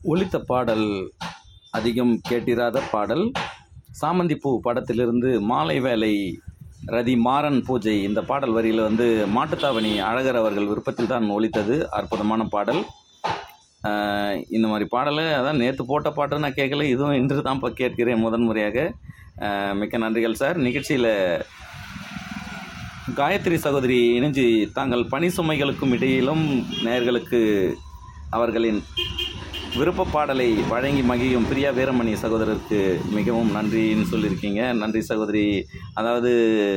ஒலித்த பாடல் அதிகம் கேட்டிராத பாடல் சாமந்திப்பூ படத்திலிருந்து மாலை வேலை ரதி மாறன் பூஜை இந்த பாடல் வரியில் வந்து மாட்டுத்தாவணி அழகர் அவர்கள் விருப்பத்தில் தான் ஒலித்தது அற்புதமான பாடல் ஆஹ் இந்த மாதிரி பாடலை அதான் நேற்று போட்ட பாட்டு நான் கேட்கல இதுவும் இன்று தான் இப்போ கேட்கிறேன் முதன் முறையாக ஆஹ் மிக்க நன்றிகள் சார் நிகழ்ச்சியில் காயத்ரி சகோதரி இணைஞ்சு தாங்கள் பணி சுமைகளுக்கும் இடையிலும் நேயர்களுக்கு அவர்களின் விருப்ப பாடலை வழங்கி மகிழும் பிரியா வீரமணி சகோதரருக்கு மிகவும் நன்றின்னு சொல்லியிருக்கீங்க நன்றி சகோதரி அதாவது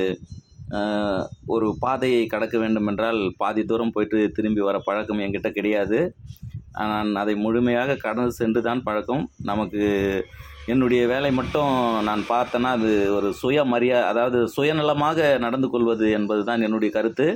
ஆஹ், ஒரு பாதையை கடக்க வேண்டும் என்றால் பாதி தூரம் போயிட்டு திரும்பி வர பழக்கம் என்கிட்ட கிடையாது நான் அதை முழுமையாக கடந்து சென்று தான் பழக்கம் நமக்கு என்னுடைய வேலை மட்டும் நான் பார்த்தேன்னா அது ஒரு சுயமரியா அதாவது சுயநலமாக நடந்து கொள்வது என்பது தான் என்னுடைய கருத்து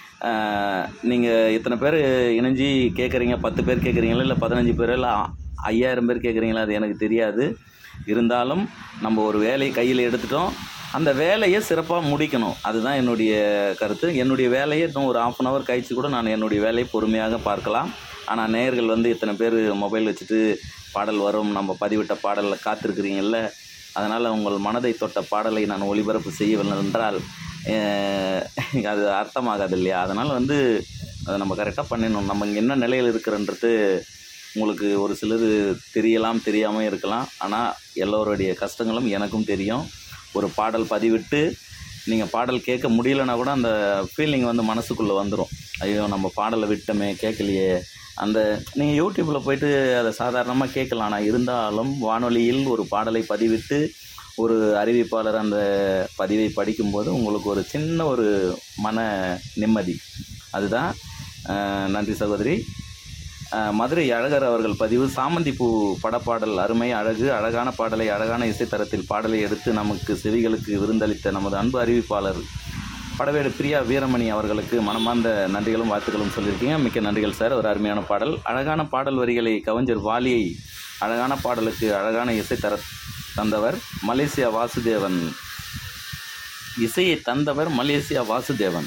நீங்கள் இத்தனை பேர் இணைஞ்சி கேட்குறீங்க பத்து பேர் கேட்குறீங்களா இல்லை பதினஞ்சு பேர் இல்லை ஆ- ஐயாயிரம் பேர் கேட்குறீங்களா அது எனக்கு தெரியாது இருந்தாலும் நம்ம ஒரு வேலையை கையில் எடுத்துட்டோம் அந்த வேலையை சிறப்பாக முடிக்கணும் அதுதான் என்னுடைய கருத்து என்னுடைய வேலையை இன்னும் ஒரு ஆஃப் அன் ஹவர் கழிச்சு கூட நான் என்னுடைய வேலையை பொறுமையாக பார்க்கலாம் ஆனால் நேயர்கள் வந்து இத்தனை பேர் மொபைல் வச்சுட்டு பாடல் வரும் நம்ம பதிவிட்ட பாடலில் காத்திருக்கிறீங்கல்ல அதனால் உங்கள் மனதை தொட்ட பாடலை நான் ஒளிபரப்பு செய்யவில்லை என்றால் அஹ், அது அர்த்தமாகாது இல்லையா அதனால் வந்து அதை நம்ம கரெக்டாக பண்ணிடணும் நம்ம இங்கே என்ன நிலையில் இருக்கிறன்றது உங்களுக்கு ஒரு சிலது தெரியலாம் தெரியாமல் இருக்கலாம் ஆனால் எல்லோருடைய கஷ்டங்களும் எனக்கும் தெரியும் ஒரு பாடல் பதிவிட்டு நீங்கள் பாடல் கேட்க முடியலனா கூட அந்த ஃபீலிங் வந்து மனசுக்குள்ளே வந்துடும் ஐயோ நம்ம பாடலை விட்டோமே கேட்கலையே அந்த நீங்கள் யூடியூப்பில் போயிட்டு அதை சாதாரணமாக கேட்கலாம் ஆனால் இருந்தாலும் வானொலியில் ஒரு பாடலை பதிவிட்டு ஒரு அறிவிப்பாளர் அந்த பதிவை படிக்கும்போது உங்களுக்கு ஒரு சின்ன ஒரு மன நிம்மதி அதுதான் அஹ், நன்றி சகோதரி அஹ், மதுரை அழகர் அவர்கள் பதிவு சாமந்திப்பூ படப்பாடல் அருமை அழகு அழகான பாடலை அழகான இசைத்தரத்தில் பாடலை எடுத்து நமக்கு செவிகளுக்கு விருந்தளித்த நமது அன்பு அறிவிப்பாளர் படவேடு பிரியா வீரமணி அவர்களுக்கு மனமார்ந்த நன்றிகளும் வாழ்த்துக்களும் சொல்லியிருக்கீங்க மிக்க நன்றிகள் சார் ஒரு அருமையான பாடல் அழகான பாடல் வரிகளை கவிஞர் வாலியை அழகான பாடலுக்கு அழகான இசை தர தந்தவர் மலேசியா வாசுதேவன் இசையை தந்தவர் மலேசியா வாசுதேவன்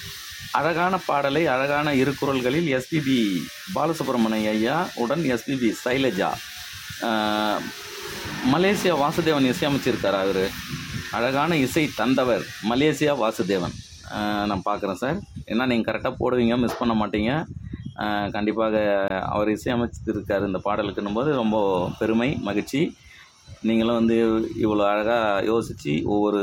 அழகான பாடலை அழகான இரு குரல்களில் எஸ்பிபி பாலசுப்ரமணிய ஐயா உடன் SPB Sailaja ah, Malaysia Vasudevan இசையமைச்சிருக்கார் அவர் அழகான இசை தந்தவர் மலேசியா வாசுதேவன் ஆஹ், நான் பார்க்குறேன் சார் ஏன்னா நீங்கள் கரெக்டாக போடுவீங்க மிஸ் பண்ண மாட்டீங்க ஆஹ், கண்டிப்பாக அவர் இசையமைச்சிருக்கார் இந்த பாடலுக்குன்னும் போது ரொம்ப பெருமை மகிழ்ச்சி நீங்களும் வந்து இவ்வளோ அழகாக யோசித்து ஒவ்வொரு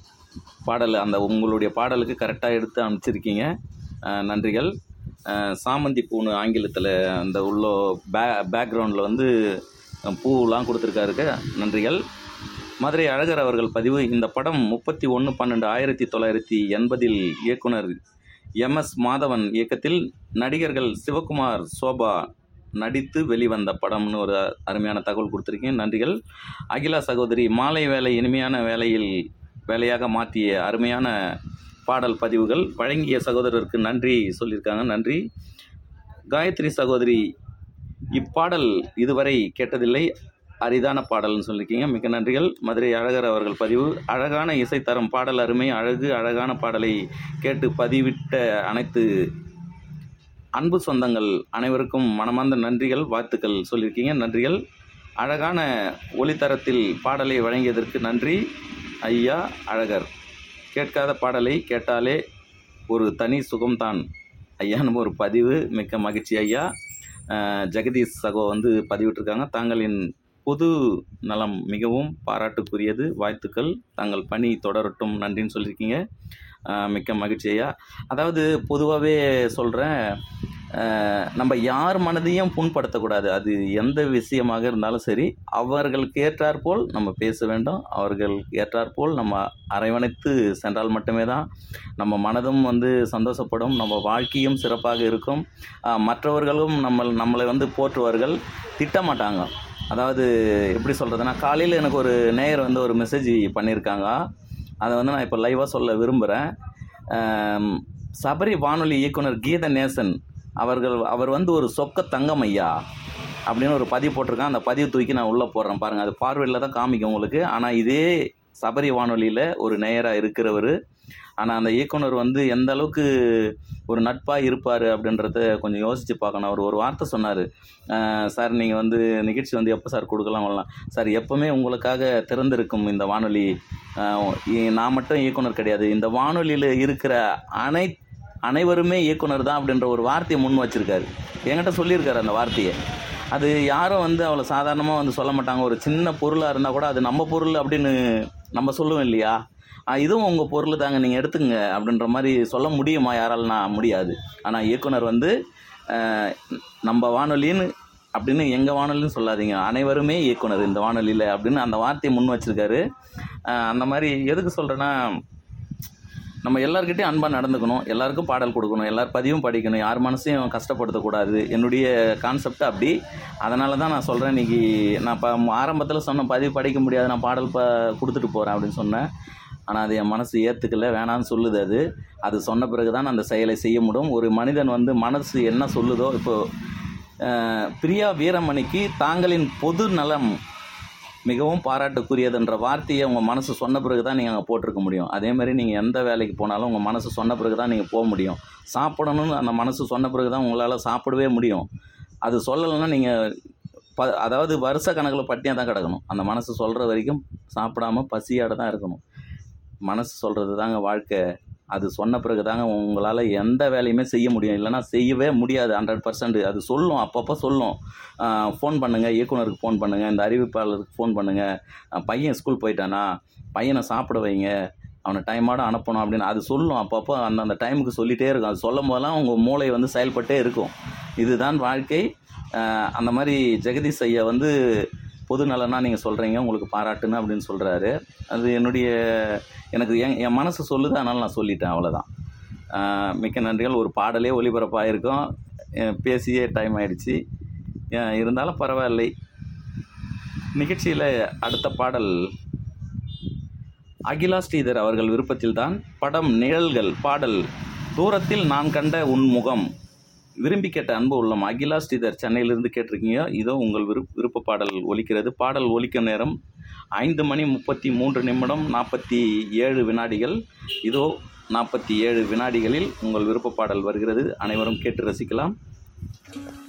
பாடல் அந்த உங்களுடைய பாடலுக்கு கரெக்டாக எடுத்து அனுப்பிச்சிருக்கீங்க அஹ் நன்றிகள் அஹ் சாமந்தி பூன்னு ஆங்கிலத்தில் அந்த உள்ள பே பேக்ரவுண்டில் வந்து அஹ் பூலாம் கொடுத்துருக்காருக்க நன்றிகள் மதுரை அழகர் அவர்கள் பதிவு இந்த படம் முப்பத்தி ஒன்று பன்னெண்டு ஆயிரத்தி தொள்ளாயிரத்தி எண்பதில் இயக்குனர் எம்எஸ் மாதவன் இயக்கத்தில் நடிகர்கள் சிவகுமார் சோபா நடித்து வெளிவந்த படம்னு ஒரு அருமையான தகவல் கொடுத்துருக்கீங்க நன்றிகள் அகிலா சகோதரி மாலை வேலை இனிமையான வேலையில் வேலையாக மாற்றிய அருமையான பாடல் பதிவுகள் வழங்கிய சகோதரருக்கு நன்றி சொல்லியிருக்காங்க நன்றி காயத்ரி சகோதரி இப்பாடல் இதுவரை கேட்டதில்லை அரிதான பாடல்னு சொல்லியிருக்கீங்க மிக்க நன்றிகள் மதுரை அழகர் அவர்கள் பதிவு அழகான இசைத்தரம் பாடல் அருமை அழகு அழகான பாடலை கேட்டு பதிவிட்ட அனைத்து அன்பு சொந்தங்கள் அனைவருக்கும் மனமார்ந்த நன்றிகள் வாழ்த்துக்கள் சொல்லியிருக்கீங்க நன்றிகள் அழகான ஒளித்தரத்தில் பாடலை வழங்கியதற்கு நன்றி ஐயா அழகர் கேட்காத பாடலை கேட்டாலே ஒரு தனி சுகம்தான் ஐயான்னு ஒரு பதிவு மிக்க மகிழ்ச்சி ஐயா அஹ், ஜெகதீஷ் சகோ வந்து பதிவிட்டிருக்காங்க தாங்களின் பொது நலம் மிகவும் பாராட்டுக்குரியது வாழ்த்துக்கள் தங்கள் பணி தொடரட்டும் நன்றின்னு சொல்லியிருக்கீங்க அஹ், மிக்க மகிழ்ச்சி ஐயா அதாவது பொதுவாகவே சொல்கிறேன் நம்ம யார் மனதையும் புண்படுத்தக்கூடாது அது எந்த விஷயமாக இருந்தாலும் சரி அவர்களுக்கு ஏற்றாற்போல் நம்ம பேச வேண்டும் அவர்கள் ஏற்றாற்போல் நம்ம அரவணைத்து சென்றால் மட்டுமே தான் நம்ம மனதும் வந்து சந்தோஷப்படும் நம்ம வாழ்க்கையும் சிறப்பாக இருக்கும் அஹ், மற்றவர்களும் நம்ம நம்மளை வந்து போற்றுவார்கள் திட்டமாட்டாங்க அதாவது எப்படி சொல்கிறதுனா காலையில் எனக்கு ஒரு நேயர் வந்து ஒரு மெசேஜ் பண்ணியிருக்காங்க அதை வந்து நான் இப்போ லைவாக சொல்ல விரும்புகிறேன் சபரி வானொலி இயக்குனர் கீத நேசன் அவர்கள் அவர் வந்து ஒரு சொக்க தங்கம் ஐயா அப்படின்னு ஒரு பதிவு போட்டிருக்கான் அந்த பதிவு தூக்கி நான் உள்ளே போடுறேன் பாருங்கள் அது பார்வையில் தான் காமிக்கும் உங்களுக்கு ஆனால் இதே சபரி வானொலியில் ஒரு நேயராக இருக்கிறவர் ஆனால் அந்த இயக்குனர் வந்து எந்த அளவுக்கு ஒரு நட்பாக இருப்பார் அப்படின்றத கொஞ்சம் யோசித்து பார்க்கணும் அவர் ஒரு வார்த்தை சொன்னார் சார் நீங்கள் வந்து நிகழ்ச்சி வந்து எப்போ சார் கொடுக்கலாம் வரலாம் சார் எப்போவுமே உங்களுக்காக திறந்திருக்கும் இந்த வானொலி ஆஹ் இ- நான் மட்டும் இயக்குனர் கிடையாது இந்த வானொலியில் இருக்கிற அனை அனைவருமே இயக்குனர் தான் அப்படின்ற ஒரு வார்த்தையை முன் வச்சிருக்காரு என்கிட்ட சொல்லியிருக்காரு அந்த வார்த்தையை அது யாரும் வந்து அவ்வளோ சாதாரணமாக வந்து சொல்ல மாட்டாங்க ஒரு சின்ன பொருளாக இருந்தால் கூட அது நம்ம பொருள் அப்படின்னு நம்ம சொல்லுவோம் இல்லையா ஆ, இதுவும் உங்கள் பொருள் தாங்க நீங்கள் எடுத்துங்க அப்படின்ற மாதிரி சொல்ல முடியுமா யாராலனா முடியாது ஆனால் இயக்குனர் வந்து ஆஹ், நம்ம வானொலின்னு அப்படின்னு எங்கள் வானொலின்னு சொல்லாதீங்க அனைவருமே இயக்குனர் இந்த வானொலியில் அப்படின்னு அந்த வார்த்தையை முன் வச்சிருக்காரு ஆஹ், அந்த மாதிரி எதுக்கு சொல்கிறேன்னா நம்ம எல்லார்கிட்டையும் அன்பாக நடந்துக்கணும் எல்லாருக்கும் பாடல் கொடுக்கணும் எல்லார் பதிவும் படிக்கணும் யார் மனசையும் கஷ்டப்படுத்தக்கூடாது என்னுடைய கான்செப்ட் அப்படி அதனால தான் நான் சொல்கிறேன் இன்னைக்கு நான் இப்போ ஆரம்பத்தில் சொன்ன பதிவு படிக்க முடியாது நான் பாடல் ப கொடுத்துட்டு போகிறேன் அப்படின்னு சொன்னேன் ஆனால் அது என் மனசு ஏற்றுக்கல வேணான்னு சொல்லுது அது அது சொன்ன பிறகு தான் அந்த செயலை செய்ய முடியும் ஒரு மனிதன் வந்து மனசு என்ன சொல்லுதோ இப்போ அஹ், பிரியா வீரமணிக்கு தாங்களின் பொது நலம் மிகவும் பாராட்டுக்குரியதுன்ற வார்த்தையை உங்கள் மனசு சொன்ன பிறகு தான் நீங்கள் அங்கே போட்டிருக்க முடியும் அதே மாதிரி நீங்கள் எந்த வேலைக்கு போனாலும் உங்கள் மனசு சொன்ன பிறகு தான் நீங்கள் போக முடியும் சாப்பிடணும்னு அந்த மனசு சொன்ன பிறகு தான் உங்களால் சாப்பிடவே முடியும் அது சொல்லலைன்னா நீங்கள் ப அதாவது வருஷ கணக்கில் பட்டியாக தான் கிடக்கணும் அந்த மனசு சொல்கிற வரைக்கும் சாப்பிடாம பசியோட தான் இருக்கணும் மனசு சொல்கிறது தாங்க வாழ்க்கை அது சொன்ன பிறகு தாங்க உங்களால் எந்த வேலையுமே செய்ய முடியும் இல்லைன்னா செய்யவே முடியாது ஹண்ட்ரட் பர்சன்ட் அது சொல்லும் அப்பப்போ சொல்லும் ஃபோன் பண்ணுங்கள் இயக்குனருக்கு ஃபோன் பண்ணுங்கள் இந்த அறிவிப்பாளருக்கு ஃபோன் பண்ணுங்கள் பையன் ஸ்கூல் போயிட்டானா பையனை சாப்பிட வைங்க அவனை டைமோட அனுப்பணும் அப்படின்னு அது சொல்லும் அப்பப்போ அந்த அந்த டைமுக்கு சொல்லிகிட்டே இருக்கும் அது சொல்லும் போதெல்லாம் உங்கள் மூளை வந்து செயல்பட்டே இருக்கும் இதுதான் வாழ்க்கை ஆஹ் அந்த மாதிரி ஜெகதீஷ் ஐயா வந்து பொது நலனா நீங்கள் சொல்கிறீங்க உங்களுக்கு பாராட்டுன்னு அப்படின்னு சொல்கிறாரு அது என்னுடைய எனக்கு என் என் மனசு சொல்லுது அதனால் நான் சொல்லிட்டேன் அவ்வளோதான் ஆஹ் மிக்க நன்றிகள் ஒரு பாடலே ஒளிபரப்பாயிருக்கும் அஹ் பேசியே டைம் ஆயிடுச்சு அஹ் இருந்தாலும் பரவாயில்லை நிகழ்ச்சியில் அடுத்த பாடல் அகிலா ஸ்ரீதர் அவர்கள் விருப்பத்தில்தான் படம் நிழல்கள் பாடல் தூரத்தில் நான் கண்ட உன் முகம் விரும்பி கேட்ட அன்பு உள்ளம் அகிலா ஸ்ரீதர் சென்னையிலிருந்து கேட்டிருக்கீங்க இதோ உங்கள் விருப்ப விருப்ப பாடல் ஒலிக்கிறது பாடல் ஒலிக்க நேரம் ஐந்து மணி முப்பத்தி மூன்று நிமிடம் நாற்பத்தி ஏழு வினாடிகள் இதோ நாற்பத்தி ஏழு வினாடிகளில் உங்கள் விருப்ப பாடல் வருகிறது அனைவரும் கேட்டு ரசிக்கலாம்